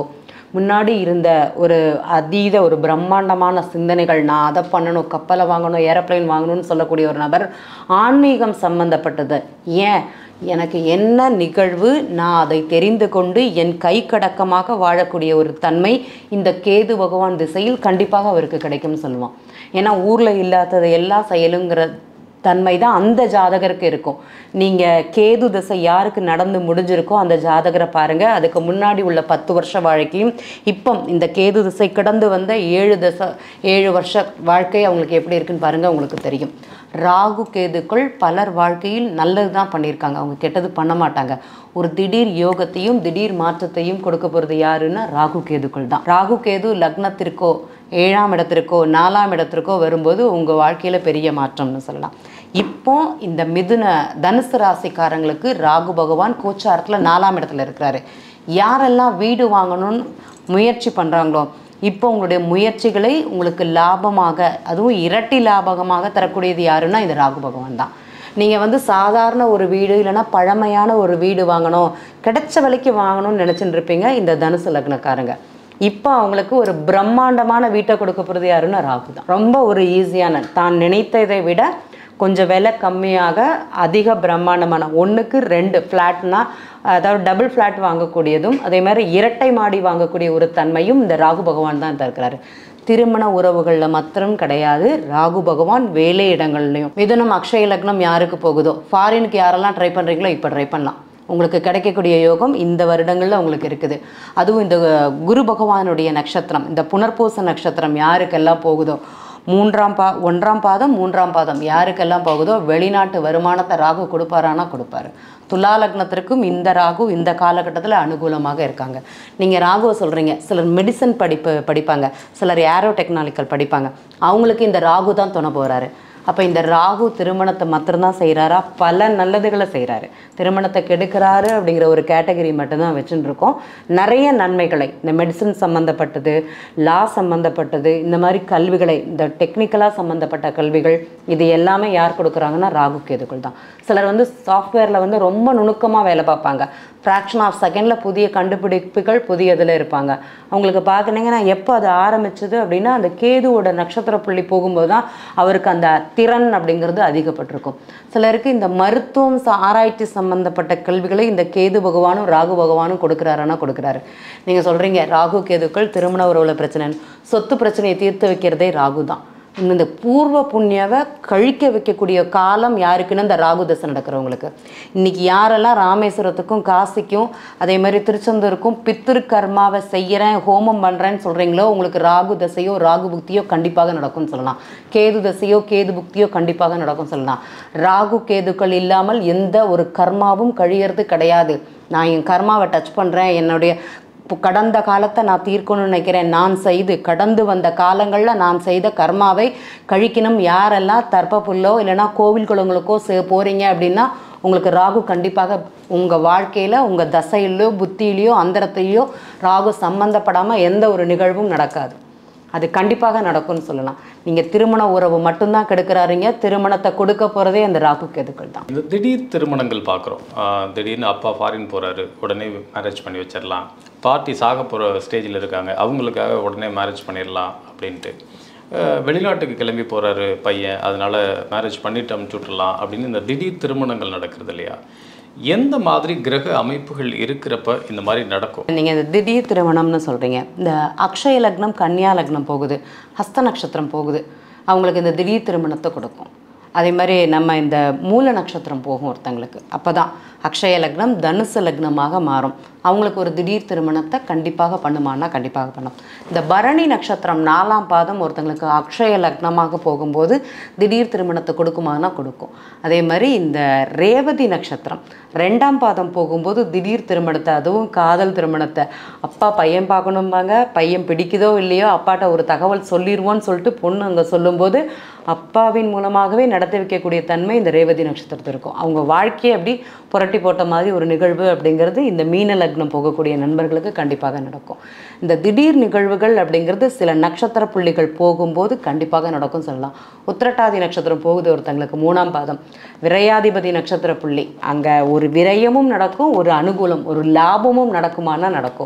Speaker 1: முன்னாடி இருந்த ஒரு அதீத ஒரு பிரம்மாண்டமான சிந்தனைகள் நான் அதை பண்ணணும் கப்பலை வாங்கணும் ஏரோப்ளேன் வாங்கணும்னு சொல்லக்கூடிய ஒரு நபர் ஆன்மீகம் சம்பந்தப்பட்டது ஏன் எனக்கு என்ன நிகழ்வு நான் அதை தெரிந்து கொண்டு என் கைக்கடக்கமாக வாழக்கூடிய ஒரு தன்மை இந்த கேது பகவான் திசையில் கண்டிப்பாக அவருக்கு கிடைக்கும்னு சொல்லுவான் ஏன்னா ஊரில் இல்லாதது எல்லா செயலுங்கிற தன்மை தான் அந்த ஜாதகருக்கு இருக்கும் நீங்கள் கேது திசை யாருக்கு நடந்து முடிஞ்சிருக்கோ அந்த ஜாதகரை பாருங்கள் அதுக்கு முன்னாடி உள்ள பத்து வருஷ வாழ்க்கையும் இப்போ இந்த கேது திசை கடந்து வந்த ஏழு திசை ஏழு வருஷ வாழ்க்கை அவங்களுக்கு எப்படி இருக்குன்னு பாருங்கள் உங்களுக்கு தெரியும் ராகு கேதுக்கள் பலர் வாழ்க்கையில் நல்லது தான் பண்ணியிருக்காங்க அவங்க கெட்டது பண்ண மாட்டாங்க ஒரு திடீர் யோகத்தையும் திடீர் மாற்றத்தையும் கொடுக்க போகிறது யாருன்னா ராகு கேதுக்கள் தான் ராகு கேது லக்னத்திற்கோ ஏழாம் இடத்திற்கோ நாலாம் இடத்திற்கோ வரும்போது உங்கள் வாழ்க்கையில் பெரிய மாற்றம்னு சொல்லலாம் இப்போ இந்த மிதுன தனுசு ராசிக்காரங்களுக்கு ராகு பகவான் கோச்சாரத்தில் நாலாம் இடத்துல இருக்கிறாரு யாரெல்லாம் வீடு வாங்கணும்னு முயற்சி பண்ணுறாங்களோ இப்போ உங்களுடைய முயற்சிகளை உங்களுக்கு லாபமாக அதுவும் இரட்டி லாபகமாக தரக்கூடியது யாருன்னா இந்த ராகு பகவான் தான் நீங்கள் வந்து சாதாரண ஒரு வீடு இல்லைன்னா பழமையான ஒரு வீடு வாங்கணும் கிடைச்ச விலைக்கு வாங்கணும்னு நினச்சிட்டு இருப்பீங்க இந்த தனுசு லக்னக்காரங்க இப்போ அவங்களுக்கு ஒரு பிரம்மாண்டமான வீட்டை கொடுக்க போகிறது யாருன்னா ராகு தான் ரொம்ப ஒரு ஈஸியான தான் நினைத்ததை விட கொஞ்சம் விலை கம்மியாக அதிக பிரம்மாண்டமான ஒன்றுக்கு ரெண்டு ஃப்ளாட்னா அதாவது டபுள் ஃப்ளாட் வாங்கக்கூடியதும் அதே மாதிரி இரட்டை மாடி வாங்கக்கூடிய ஒரு தன்மையும் இந்த ராகு பகவான் தான் தருக்கிறாரு திருமண உறவுகளில் மாத்திரம் கிடையாது ராகு பகவான் வேலை இடங்கள்லையும் மிதுனம் அக்ஷய லக்னம் யாருக்கு போகுதோ ஃபாரினுக்கு யாரெல்லாம் ட்ரை பண்ணுறீங்களோ இப்போ ட்ரை பண்ணலாம் உங்களுக்கு கிடைக்கக்கூடிய யோகம் இந்த வருடங்களில் உங்களுக்கு இருக்குது அதுவும் இந்த குரு பகவானுடைய நட்சத்திரம் இந்த புனர்பூச நட்சத்திரம் யாருக்கெல்லாம் போகுதோ மூன்றாம் பா ஒன்றாம் பாதம் மூன்றாம் பாதம் யாருக்கெல்லாம் போகுதோ வெளிநாட்டு வருமானத்தை ராகு கொடுப்பாரானா கொடுப்பாரு துலா லக்னத்திற்கும் இந்த ராகு இந்த காலகட்டத்தில் அனுகூலமாக இருக்காங்க நீங்கள் ராகுவை சொல்கிறீங்க சிலர் மெடிசன் படிப்பு படிப்பாங்க சிலர் ஏரோ டெக்னாலிக்கல் படிப்பாங்க அவங்களுக்கு இந்த ராகு தான் துணை போகிறாரு அப்போ இந்த ராகு திருமணத்தை மாத்திரம்தான் செய்கிறாரா பல நல்லதுகளை செய்கிறாரு திருமணத்தை கெடுக்கிறாரு அப்படிங்கிற ஒரு கேட்டகரி மட்டும்தான் வச்சுட்டு இருக்கோம் நிறைய நன்மைகளை இந்த மெடிசன் சம்மந்தப்பட்டது லா சம்மந்தப்பட்டது இந்த மாதிரி கல்விகளை இந்த டெக்னிக்கலாக சம்மந்தப்பட்ட கல்விகள் இது எல்லாமே யார் கொடுக்குறாங்கன்னா ராகு கேதுக்கள் தான் சிலர் வந்து சாஃப்ட்வேரில் வந்து ரொம்ப நுணுக்கமாக வேலை பார்ப்பாங்க ஃப்ராக்ஷன் ஆஃப் செகண்டில் புதிய கண்டுபிடிப்புகள் புதிய இதில் இருப்பாங்க அவங்களுக்கு பார்க்குனீங்கன்னா எப்போ அது ஆரம்பிச்சது அப்படின்னா அந்த கேதுவோட நட்சத்திர புள்ளி போகும்போது தான் அவருக்கு அந்த திறன் அப்படிங்கிறது அதிகப்பட்டிருக்கும் சிலருக்கு இந்த மருத்துவம் ச- ஆராய்ச்சி சம்பந்தப்பட்ட கல்விகளை இந்த கேது பகவானும் ராகு பகவானும் கொடுக்குறாருன்னா கொடுக்குறாரு நீங்கள் சொல்கிறீங்க ராகு கேதுக்கள் திருமண உறவுல பிரச்சனை சொத்து பிரச்சனையை தீர்த்து வைக்கிறதே ராகு தான் இந்த பூர்வ புண்ணியவை கழிக்க வைக்கக்கூடிய காலம் யாருக்குன்னு இந்த ராகு தசை நடக்கிறவங்களுக்கு இன்னைக்கு யாரெல்லாம் ராமேஸ்வரத்துக்கும் காசிக்கும் அதே மாதிரி திருச்செந்தூருக்கும் பித்திரு கர்மாவை செய்கிறேன் ஹோமம் பண்ணுறேன்னு சொல்கிறீங்களோ உங்களுக்கு ராகு தசையோ ராகு புக்தியோ கண்டிப்பாக நடக்கும்னு சொல்லலாம் கேது தசையோ கேது புக்தியோ கண்டிப்பாக நடக்கும் சொல்லலாம் ராகு கேதுக்கள் இல்லாமல் எந்த ஒரு கர்மாவும் கழியறது கிடையாது நான் என் கர்மாவை டச் பண்ணுறேன் என்னுடைய இப்போ கடந்த காலத்தை நான் தீர்க்கணும்னு நினைக்கிறேன் நான் செய்து கடந்து வந்த காலங்களில் நான் செய்த கர்மாவை கழிக்கணும் யாரெல்லாம் தர்ப்பப்புல்லோ இல்லைன்னா கோவில் குளங்களுக்கோ சே போகிறீங்க அப்படின்னா உங்களுக்கு ராகு கண்டிப்பாக உங்கள் வாழ்க்கையில் உங்கள் தசையிலையோ புத்தியிலையோ அந்தரத்திலையோ ராகு சம்மந்தப்படாமல் எந்த ஒரு நிகழ்வும் நடக்காது அது கண்டிப்பாக நடக்கும்னு சொல்லலாம் நீங்கள் திருமண உறவு மட்டும்தான் கெடுக்கிறாருங்க திருமணத்தை கொடுக்க போகிறதே அந்த ராகு கேதுக்கள் தான்
Speaker 2: இந்த திடீர் திருமணங்கள் பார்க்குறோம் திடீர்னு அப்பா ஃபாரின் போகிறாரு உடனே மேரேஜ் பண்ணி வச்சிடலாம் பாட்டி சாக போகிற ஸ்டேஜில் இருக்காங்க அவங்களுக்காக உடனே மேரேஜ் பண்ணிடலாம் அப்படின்ட்டு அஹ், வெளிநாட்டுக்கு கிளம்பி போகிறாரு பையன் அதனால் மேரேஜ் பண்ணிட்டு அமுச்சு விட்டுறலாம் அப்படின்னு இந்த திடீர் திருமணங்கள் நடக்கிறது இல்லையா எந்த மாதிரி கிரக அமைப்புகள் இருக்கிறப்ப இந்த மாதிரி நடக்கும்
Speaker 1: நீங்கள் இந்த திடீர் திருமணம்னு சொல்கிறீங்க இந்த அக்ஷய லக்னம் கன்னியா லக்னம் போகுது ஹஸ்த நட்சத்திரம் போகுது அவங்களுக்கு இந்த திடீர் திருமணத்தை கொடுக்கும் அதே மாதிரி நம்ம இந்த மூல நட்சத்திரம் போகும் ஒருத்தங்களுக்கு அப்போ தான் அக்ஷய லக்னம் தனுசு லக்னமாக மாறும் அவங்களுக்கு ஒரு திடீர் திருமணத்தை கண்டிப்பாக பண்ணுமான்னா கண்டிப்பாக பண்ணும் இந்த பரணி நட்சத்திரம் நாலாம் பாதம் ஒருத்தங்களுக்கு அக்ஷய லக்னமாக போகும்போது திடீர் திருமணத்தை கொடுக்குமானா கொடுக்கும் அதே மாதிரி இந்த ரேவதி நட்சத்திரம் ரெண்டாம் பாதம் போகும்போது திடீர் திருமணத்தை அதுவும் காதல் திருமணத்தை அப்பா பையன் பார்க்கணும்பாங்க பையன் பிடிக்குதோ இல்லையோ அப்பாட்ட ஒரு தகவல் சொல்லிடுவோன்னு சொல்லிட்டு பொண்ணு அங்கே சொல்லும்போது அப்பாவின் மூலமாகவே நடத்தி வைக்கக்கூடிய தன்மை இந்த ரேவதி நட்சத்திரத்தில் இருக்கும் அவங்க வாழ்க்கையை அப்படி புரட்டி போட்ட மாதிரி ஒரு நிகழ்வு அப்படிங்கிறது இந்த மீன லக்னம் போகக்கூடிய நண்பர்களுக்கு கண்டிப்பாக நடக்கும் இந்த திடீர் நிகழ்வுகள் அப்படிங்கிறது சில நட்சத்திர புள்ளிகள் போகும்போது கண்டிப்பாக நடக்கும் சொல்லலாம் உத்திரட்டாதி நட்சத்திரம் போகுது ஒருத்தங்களுக்கு மூணாம் பாதம் விரையாதிபதி நட்சத்திர புள்ளி அங்கே ஒரு விரயமும் நடக்கும் ஒரு அனுகூலம் ஒரு லாபமும் நடக்குமானா நடக்கும்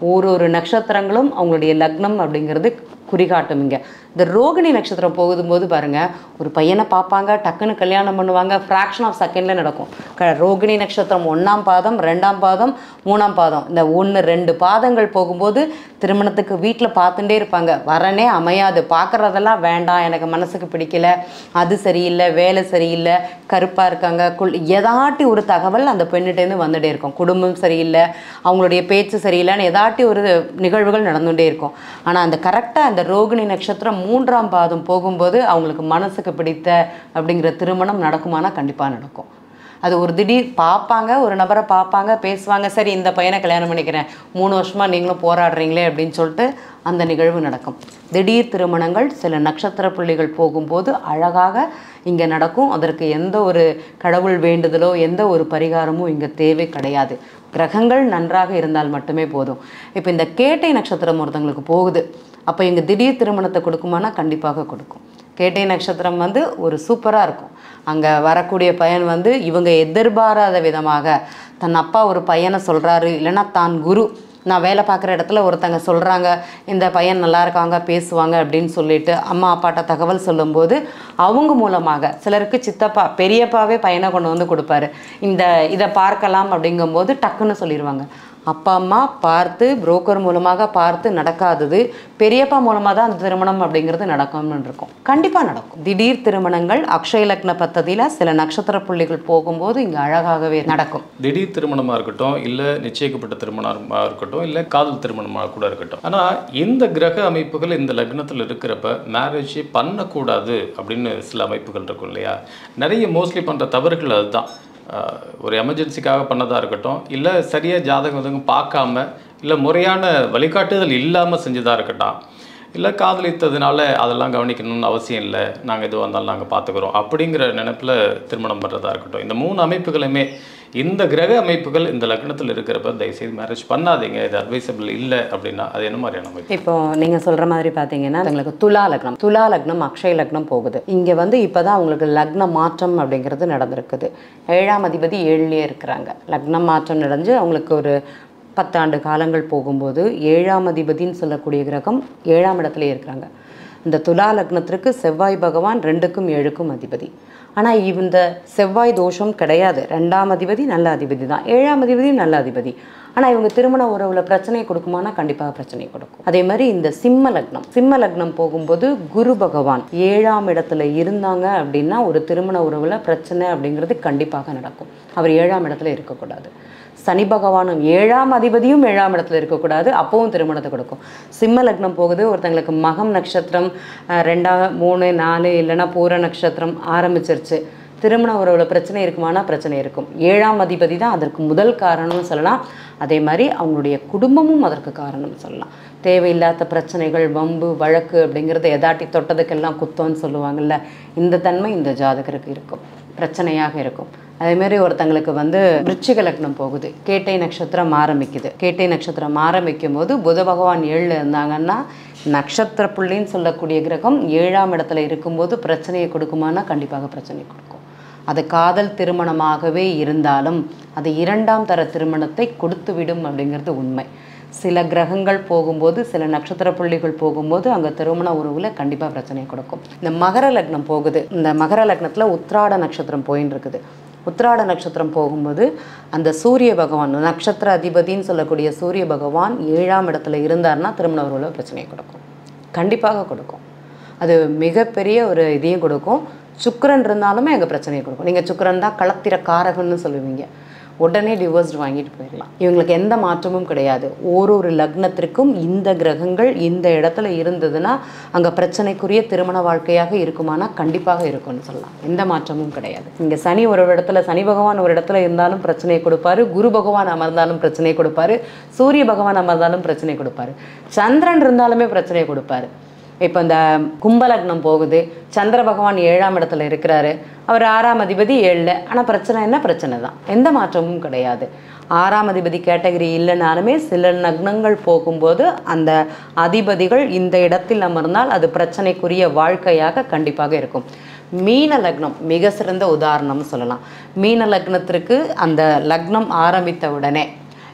Speaker 1: ஒரு ஒரு நட்சத்திரங்களும் அவங்களுடைய லக்னம் அப்படிங்கிறது குறிகாட்டும் இங்கே இந்த ரோகிணி நட்சத்திரம் போகும்போது பாருங்க ஒரு பையனை பார்ப்பாங்க டக்குன்னு கல்யாணம் பண்ணுவாங்க ஃப்ராக்ஷன் ஆஃப் செகண்டில் நடக்கும் க ரோகிணி நட்சத்திரம் ஒன்றாம் பாதம் ரெண்டாம் பாதம் மூணாம் பாதம் இந்த ஒன்று ரெண்டு பாதங்கள் போகும்போது திருமணத்துக்கு வீட்டில் பார்த்துட்டே இருப்பாங்க வரனே அமையாது பார்க்குறதெல்லாம் வேண்டாம் எனக்கு மனசுக்கு பிடிக்கல அது சரியில்லை வேலை சரியில்லை கருப்பாக இருக்காங்க குள் எதாட்டி ஒரு தகவல் அந்த பெண்ணிட்டேருந்து வந்துட்டே இருக்கும் குடும்பம் சரியில்லை அவங்களுடைய பேச்சு சரியில்லைன்னு எதாட்டி ஒரு நிகழ்வுகள் நடந்துகிட்டே இருக்கும் ஆனால் அந்த கரெக்டாக அந்த ரோகிணி நட்சத்திரம் மூன்றாம் பாதம் போகும்போது அவங்களுக்கு மனசுக்கு பிடித்த அப்படிங்கிற திருமணம் நடக்குமானா கண்டிப்பாக நடக்கும் அது ஒரு திடீர் பார்ப்பாங்க ஒரு நபரை பார்ப்பாங்க பேசுவாங்க சரி இந்த பையனை கல்யாணம் பண்ணிக்கிறேன் மூணு வருஷமாக நீங்களும் போராடுறீங்களே அப்படின்னு சொல்லிட்டு அந்த நிகழ்வு நடக்கும் திடீர் திருமணங்கள் சில நட்சத்திர புள்ளிகள் போகும்போது அழகாக இங்கே நடக்கும் அதற்கு எந்த ஒரு கடவுள் வேண்டுதலோ எந்த ஒரு பரிகாரமும் இங்கே தேவை கிடையாது கிரகங்கள் நன்றாக இருந்தால் மட்டுமே போதும் இப்போ இந்த கேட்டை நட்சத்திரம் ஒருத்தங்களுக்கு போகுது அப்போ இங்கே திடீர் திருமணத்தை கொடுக்குமானா கண்டிப்பாக கொடுக்கும் கேட்டை நட்சத்திரம் வந்து ஒரு சூப்பராக இருக்கும் அங்கே வரக்கூடிய பையன் வந்து இவங்க எதிர்பாராத விதமாக தன் அப்பா ஒரு பையனை சொல்கிறாரு இல்லைன்னா தான் குரு நான் வேலை பார்க்குற இடத்துல ஒருத்தங்க சொல்கிறாங்க இந்த பையன் நல்லா இருக்காங்க பேசுவாங்க அப்படின்னு சொல்லிட்டு அம்மா அப்பாட்ட தகவல் சொல்லும்போது அவங்க மூலமாக சிலருக்கு சித்தப்பா பெரியப்பாவே பையனை கொண்டு வந்து கொடுப்பாரு இந்த இதை பார்க்கலாம் அப்படிங்கும்போது டக்குன்னு சொல்லிடுவாங்க அப்பா அம்மா பார்த்து புரோக்கர் மூலமாக பார்த்து நடக்காதது பெரியப்பா மூலமாக தான் அந்த திருமணம் அப்படிங்கிறது நடக்கும்னு இருக்கும் கண்டிப்பாக நடக்கும் திடீர் திருமணங்கள் அக்ஷய லக்ன பத்ததியில் சில நட்சத்திர புள்ளிகள் போகும்போது இங்கே அழகாகவே நடக்கும்
Speaker 2: திடீர் திருமணமாக இருக்கட்டும் இல்லை நிச்சயிக்கப்பட்ட திருமணமாக இருக்கட்டும் இல்லை காதல் திருமணமாக கூட இருக்கட்டும் ஆனால் இந்த கிரக அமைப்புகள் இந்த லக்னத்தில் இருக்கிறப்ப மேரேஜ் பண்ணக்கூடாது அப்படின்னு சில அமைப்புகள் இருக்கும் இல்லையா நிறைய மோஸ்ட்லி பண்ணுற தவறுகள் அதுதான் ஆஹ் ஒரு எமர்ஜென்சிக்காக பண்ணதாக இருக்கட்டும் இல்லை சரியாக ஜாதகம் எதுவும் பார்க்காம இல்லை முறையான வழிகாட்டுதல் இல்லாமல் செஞ்சதாக இருக்கட்டும் இல்லை காதலித்ததுனால அதெல்லாம் கவனிக்கணும்னு அவசியம் இல்லை நாங்கள் எதுவாக இருந்தாலும் நாங்கள் பார்த்துக்குறோம் அப்படிங்கிற நினைப்பில் திருமணம் பண்ணுறதா இருக்கட்டும் இந்த மூணு அமைப்புகளுமே இந்த கிரக அமைப்புகள் இந்த லக்னத்தில் இருக்கிறப்ப தயவுசெய்து மேரேஜ் பண்ணாதீங்க இது அட்வைசபிள் இல்லை அப்படின்னா அது என்ன மாதிரியான அமைப்பு
Speaker 1: இப்போ நீங்க சொல்ற மாதிரி பாத்தீங்கன்னா உங்களுக்கு துலா லக்னம் துலா லக்னம் அக்ஷய லக்னம் போகுது இங்க வந்து இப்பதான் உங்களுக்கு லக்ன மாற்றம் அப்படிங்கிறது நடந்திருக்குது ஏழாம் அதிபதி ஏழுலயே இருக்கிறாங்க லக்னம் மாற்றம் நடந்து அவங்களுக்கு ஒரு பத்தாண்டு காலங்கள் போகும்போது ஏழாம் அதிபதின்னு சொல்லக்கூடிய கிரகம் ஏழாம் இடத்துல இருக்கிறாங்க இந்த துலா லக்னத்திற்கு செவ்வாய் பகவான் ரெண்டுக்கும் ஏழுக்கும் அதிபதி ஆனால் இந்த செவ்வாய் தோஷம் கிடையாது ரெண்டாம் அதிபதி நல்ல அதிபதி தான் ஏழாம் அதிபதியும் நல்ல அதிபதி ஆனால் இவங்க திருமண உறவுல பிரச்சனையை கொடுக்குமானா கண்டிப்பாக பிரச்சனை கொடுக்கும் அதே மாதிரி இந்த சிம்ம லக்னம் சிம்ம லக்னம் போகும்போது குரு பகவான் ஏழாம் இடத்துல இருந்தாங்க அப்படின்னா ஒரு திருமண உறவுல பிரச்சனை அப்படிங்கிறது கண்டிப்பாக நடக்கும் அவர் ஏழாம் இடத்துல இருக்கக்கூடாது சனி பகவானும் ஏழாம் அதிபதியும் ஏழாம் இடத்துல இருக்கக்கூடாது அப்பவும் திருமணத்தை கொடுக்கும் சிம்ம லக்னம் போகுது ஒருத்தங்களுக்கு மகம் நட்சத்திரம் அஹ், ரெண்டா மூணு நாலு இல்லைன்னா பூர நட்சத்திரம் ஆரம்பிச்சிருச்சு திருமண உறவுல பிரச்சனை இருக்குமானா பிரச்சனை இருக்கும் ஏழாம் அதிபதி தான் அதற்கு முதல் காரணம்னு சொல்லலாம் அதே மாதிரி அவங்களுடைய குடும்பமும் அதற்கு காரணம் சொல்லலாம் தேவையில்லாத பிரச்சனைகள் வம்பு வழக்கு அப்படிங்கிறது எதாட்டி தொட்டதுக்கெல்லாம் குத்தம்னு சொல்லுவாங்கல்ல இந்த தன்மை இந்த ஜாதகருக்கு இருக்கும் பிரச்சனையாக இருக்கும் அதே மாதிரி ஒருத்தங்களுக்கு வந்து விருச்சிக லக்னம் போகுது கேட்டை நட்சத்திரம் ஆரம்பிக்குது கேட்டை நட்சத்திரம் ஆரம்பிக்கும் போது புத பகவான் ஏழில் இருந்தாங்கன்னா நட்சத்திர புள்ளின்னு சொல்லக்கூடிய கிரகம் ஏழாம் இடத்துல இருக்கும்போது பிரச்சனையை கொடுக்குமானா கண்டிப்பாக பிரச்சனை கொடுக்கும் அது காதல் திருமணமாகவே இருந்தாலும் அது இரண்டாம் தர திருமணத்தை கொடுத்து விடும் அப்படிங்கிறது உண்மை சில கிரகங்கள் போகும்போது சில நட்சத்திர புள்ளிகள் போகும்போது அங்கே திருமண உறவுல கண்டிப்பாக பிரச்சனையை கொடுக்கும் இந்த மகர லக்னம் போகுது இந்த மகர லக்னத்தில் உத்ராட நட்சத்திரம் போயின்னு இருக்குது உத்ராட நட்சத்திரம் போகும்போது அந்த சூரிய பகவான் நட்சத்திர அதிபதின்னு சொல்லக்கூடிய சூரிய பகவான் ஏழாம் இடத்துல இருந்தார்னா திருமண உறவுல பிரச்சனையை கொடுக்கும் கண்டிப்பாக கொடுக்கும் அது மிகப்பெரிய ஒரு இதையும் கொடுக்கும் சுக்கிரன் இருந்தாலுமே அங்கே பிரச்சனையை கொடுக்கும் நீங்கள் சுக்கிரன் தான் களத்திர காரகன்னு சொல்லுவீங்க உடனே டிவோர்ஸ்டு வாங்கிட்டு போயிடலாம் இவங்களுக்கு எந்த மாற்றமும் கிடையாது ஒரு ஒரு லக்னத்திற்கும் இந்த கிரகங்கள் இந்த இடத்துல இருந்ததுன்னா அங்கே பிரச்சனைக்குரிய திருமண வாழ்க்கையாக இருக்குமானா கண்டிப்பாக இருக்கும்னு சொல்லலாம் எந்த மாற்றமும் கிடையாது இங்கே சனி ஒரு இடத்துல சனி பகவான் ஒரு இடத்துல இருந்தாலும் பிரச்சனையை கொடுப்பாரு குரு பகவான் அமர்ந்தாலும் பிரச்சனையை கொடுப்பாரு சூரிய பகவான் அமர்ந்தாலும் பிரச்சனை கொடுப்பாரு சந்திரன் இருந்தாலுமே பிரச்சனையை கொடுப்பாரு இப்போ இந்த கும்பலக்னம் போகுது சந்திர பகவான் ஏழாம் இடத்துல இருக்கிறாரு அவர் ஆறாம் அதிபதி ஏழில் ஆனால் பிரச்சனை என்ன பிரச்சனை தான் எந்த மாற்றமும் கிடையாது ஆறாம் அதிபதி கேட்டகரி இல்லைனாலுமே சில லக்னங்கள் போகும்போது அந்த அதிபதிகள் இந்த இடத்தில் அமர்ந்தால் அது பிரச்சனைக்குரிய வாழ்க்கையாக கண்டிப்பாக இருக்கும் மீன லக்னம் மிக சிறந்த உதாரணம்னு சொல்லலாம் மீன லக்னத்திற்கு அந்த லக்னம் ஆரம்பித்த உடனே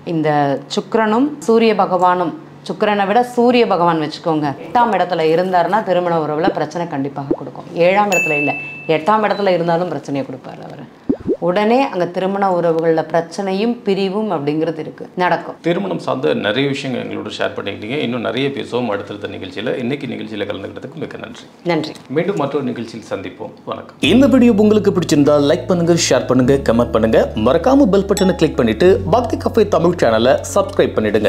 Speaker 1: இந்த சுக்கிரனும் சூரிய பகவானும் சுக்கிரனை விட சூரிய பகவான் வச்சுக்கோங்க எட்டாம் இடத்துல இருந்தாருன்னா திருமண உறவில் பிரச்சனை கண்டிப்பாக கொடுக்கும் ஏழாம் இடத்துல இல்லை எட்டாம் இடத்துல இருந்தாலும் பிரச்சனையை கொடுப்பாரு அவர் உடனே அங்கே திருமண உறவுகளில் பிரச்சனையும் பிரிவும் அப்படிங்கிறது இருக்குது நடக்கும்
Speaker 2: திருமணம் சார்ந்த நிறைய விஷயங்கள் எங்களோட ஷேர் பண்ணிக்கிட்டீங்க இன்னும் நிறைய பேசுவோம் அடுத்தடுத்த நிகழ்ச்சியில் இன்னைக்கு நிகழ்ச்சியில் கலந்துக்கிட்டதுக்கு மிக்க நன்றி
Speaker 1: நன்றி
Speaker 2: மீண்டும் மற்றொரு நிகழ்ச்சியில் சந்திப்போம் வணக்கம்
Speaker 3: இந்த வீடியோ உங்களுக்கு பிடிச்சிருந்தா லைக் பண்ணுங்க ஷேர் பண்ணுங்க கமெண்ட் பண்ணுங்க மறக்காம பெல் பட்டனை கிளிக் பண்ணிட்டு பக்தி கஃபே தமிழ் சேனலை சப்ஸ்கிரைப் பண்ணிடுங்க